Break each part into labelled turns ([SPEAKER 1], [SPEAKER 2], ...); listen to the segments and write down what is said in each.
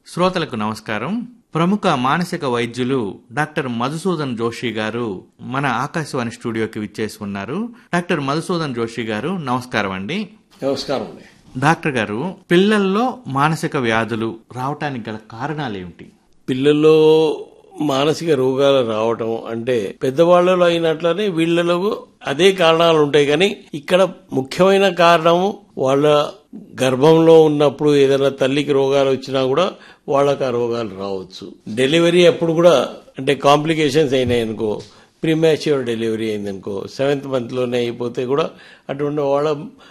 [SPEAKER 1] శ్రోతలకు నమస్కారం ప్రముఖ మానసిక వైద్యులు డాక్టర్ మధుసూదన్ జోషి గారు మన ఆకాశవాణి స్టూడియోకి విచ్చేసి ఉన్నారు డాక్టర్ మధుసూదన్ జోషి గారు నమస్కారం అండి
[SPEAKER 2] నమస్కారం అండి
[SPEAKER 1] డాక్టర్ గారు పిల్లల్లో మానసిక వ్యాధులు రావటానికి గల కారణాలు ఏమిటి
[SPEAKER 2] పిల్లల్లో మానసిక రోగాలు రావటం అంటే పెద్దవాళ్ళలో అయినట్లనే వీళ్ళలో అదే కారణాలు ఉంటాయి కానీ ఇక్కడ ముఖ్యమైన కారణము వాళ్ళ గర్భంలో ఉన్నప్పుడు ఏదైనా తల్లికి రోగాలు వచ్చినా కూడా వాళ్ళకి ఆ రోగాలు రావచ్చు డెలివరీ అప్పుడు కూడా అంటే కాంప్లికేషన్స్ అయినాయి అనుకో ప్రీమాచ్యూర్ డెలివరీ అయిందనుకో సెవెంత్ మంత్లోనే అయిపోతే కూడా అటువంటి వాళ్ళ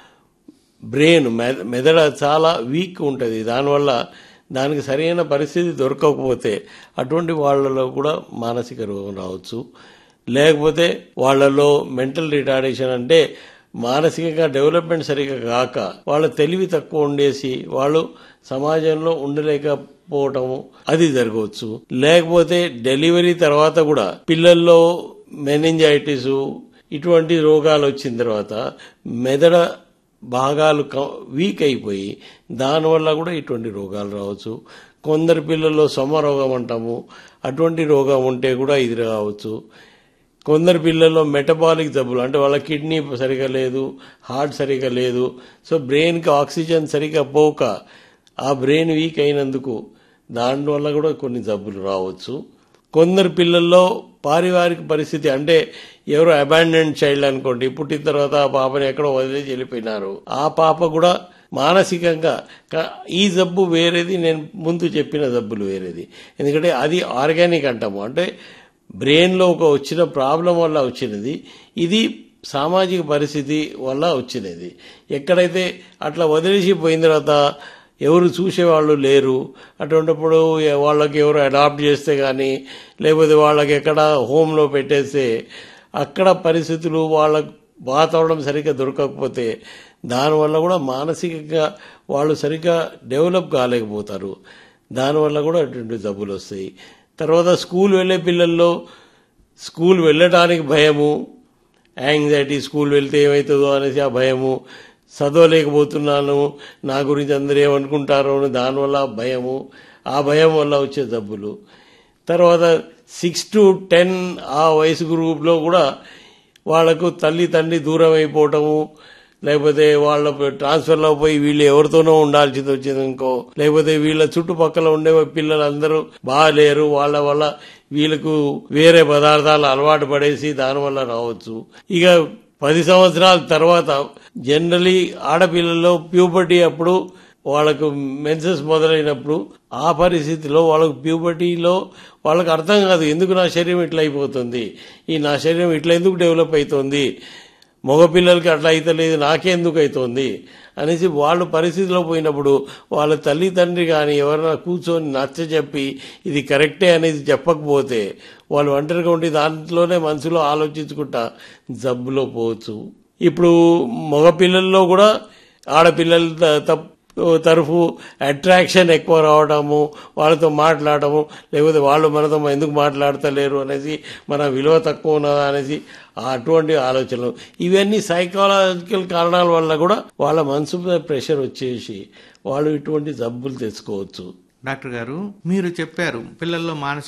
[SPEAKER 2] బ్రెయిన్ మెద- మెదడ చాలా వీక్ ఉంటుంది దానివల్ల దానికి సరైన పరిస్థితి దొరకకపోతే అటువంటి వాళ్ళలో కూడా మానసిక రోగం రావచ్చు లేకపోతే వాళ్ళలో మెంటల్ రిటార్డేషన్ అంటే మానసికంగా డెవలప్మెంట్ సరిగా కాక వాళ్ళ తెలివి తక్కువ ఉండేసి వాళ్ళు సమాజంలో ఉండలేకపోవటము అది జరగవచ్చు లేకపోతే డెలివరీ తర్వాత కూడా పిల్లల్లో మెనింజైటిస్ ఇటువంటి రోగాలు వచ్చిన తర్వాత మెదడ భాగాలు క- వీక్ అయిపోయి దానివల్ల కూడా ఇటువంటి రోగాలు రావచ్చు కొందరు పిల్లల్లో సొమ్మ రోగం అంటాము అటువంటి రోగం ఉంటే కూడా ఇది రావచ్చు కొందరు పిల్లల్లో మెటబాలిక్ జబ్బులు అంటే వాళ్ళ కిడ్నీ సరిగా లేదు హార్ట్ సరిగా లేదు సో బ్రెయిన్కి ఆక్సిజన్ సరిగా పోక ఆ బ్రెయిన్ వీక్ అయినందుకు దానివల్ల కూడా కొన్ని జబ్బులు రావచ్చు కొందరు పిల్లల్లో పారివారిక పరిస్థితి అంటే ఎవరో అబాండెంట్ చైల్డ్ అనుకోండి పుట్టిన తర్వాత ఆ పాపని ఎక్కడో వదిలేసి వెళ్ళిపోయినారు ఆ పాప కూడా మానసికంగా క- ఈ జబ్బు వేరేది నేను ముందు చెప్పిన జబ్బులు వేరేది ఎందుకంటే అది ఆర్గానిక్ అంటాము అంటే బ్రెయిన్లో ఒక వచ్చిన ప్రాబ్లం వల్ల వచ్చినది ఇది సామాజిక పరిస్థితి వల్ల వచ్చినది ఎక్కడైతే అట్లా వదిలేసి పోయిన తర్వాత ఎవరు చూసేవాళ్ళు లేరు అటువంటిప్పుడు ఎ- వాళ్ళకి ఎవరు అడాప్ట్ చేస్తే కానీ లేకపోతే వాళ్ళకి ఎక్కడ హోమ్లో పెట్టేస్తే అక్కడ పరిస్థితులు వాళ్ళకు వాతావరణం సరిగ్గా దొరకకపోతే దానివల్ల కూడా మానసికంగా వాళ్ళు సరిగ్గా డెవలప్ కాలేకపోతారు దానివల్ల కూడా అటువంటి జబ్బులు వస్తాయి తర్వాత స్కూల్ వెళ్ళే పిల్లల్లో స్కూల్ వెళ్ళటానికి భయము యాంగ్జైటీ స్కూల్ వెళ్తే ఏమవుతుందో అనేసి ఆ భయము చదవలేకపోతున్నాను నా గురించి అందరూ ఏమనుకుంటారో అని దానివల్ల భయము ఆ భయం వల్ల వచ్చే జబ్బులు తర్వాత సిక్స్ టు టెన్ ఆ వయసు గ్రూప్లో కూడా వాళ్లకు తల్లి తండ్రి దూరం అయిపోవటము లేకపోతే వాళ్ళ ట్రాన్స్ఫర్లో పోయి వీళ్ళు ఎవరితోనో ఉండాల్సింది వచ్చింది ఇంకో లేకపోతే వీళ్ళ చుట్టుపక్కల ఉండే పిల్లలందరూ బాగాలేరు వాళ్ళ వల్ల వీళ్ళకు వేరే పదార్థాలు అలవాటు పడేసి దానివల్ల రావచ్చు ఇక పది సంవత్సరాల తర్వాత జనరలీ ఆడపిల్లల్లో ప్యూబర్టీ అప్పుడు వాళ్ళకు మెన్సెస్ మొదలైనప్పుడు ఆ పరిస్థితిలో వాళ్ళకు ప్యూబర్టీలో వాళ్ళకి అర్థం కాదు ఎందుకు నా శరీరం ఇట్లా అయిపోతుంది ఈ నా శరీరం ఇట్లా ఎందుకు డెవలప్ అవుతుంది మగపిల్లలకి అట్లా అయితలేదు నాకెందుకు అవుతుంది అనేసి వాళ్ళు పరిస్థితిలో పోయినప్పుడు వాళ్ళ తల్లి తండ్రి కానీ ఎవరైనా కూర్చొని నచ్చ చెప్పి ఇది కరెక్టే అనేది చెప్పకపోతే వాళ్ళు ఒంటరిగా ఉండి దాంట్లోనే మనసులో ఆలోచించుకుంటా జబ్బులో పోవచ్చు ఇప్పుడు మగపిల్లల్లో కూడా ఆడపిల్లల త- తప్ తరఫు అట్రాక్షన్ ఎక్కువ రావడము వాళ్ళతో మాట్లాడటము లేకపోతే వాళ్ళు మనతో ఎందుకు మాట్లాడతలేరు అనేసి మన విలువ తక్కువ ఉన్నదా అనేసి అటువంటి ఆలోచనలు ఇవన్నీ సైకాలజికల్ కారణాల వల్ల కూడా వాళ్ళ మనసు మీద ప్రెషర్ వచ్చేసి వాళ్ళు ఇటువంటి జబ్బులు తెచ్చుకోవచ్చు
[SPEAKER 1] డాక్టర్ గారు మీరు చెప్పారు పిల్లల్లో మానసిక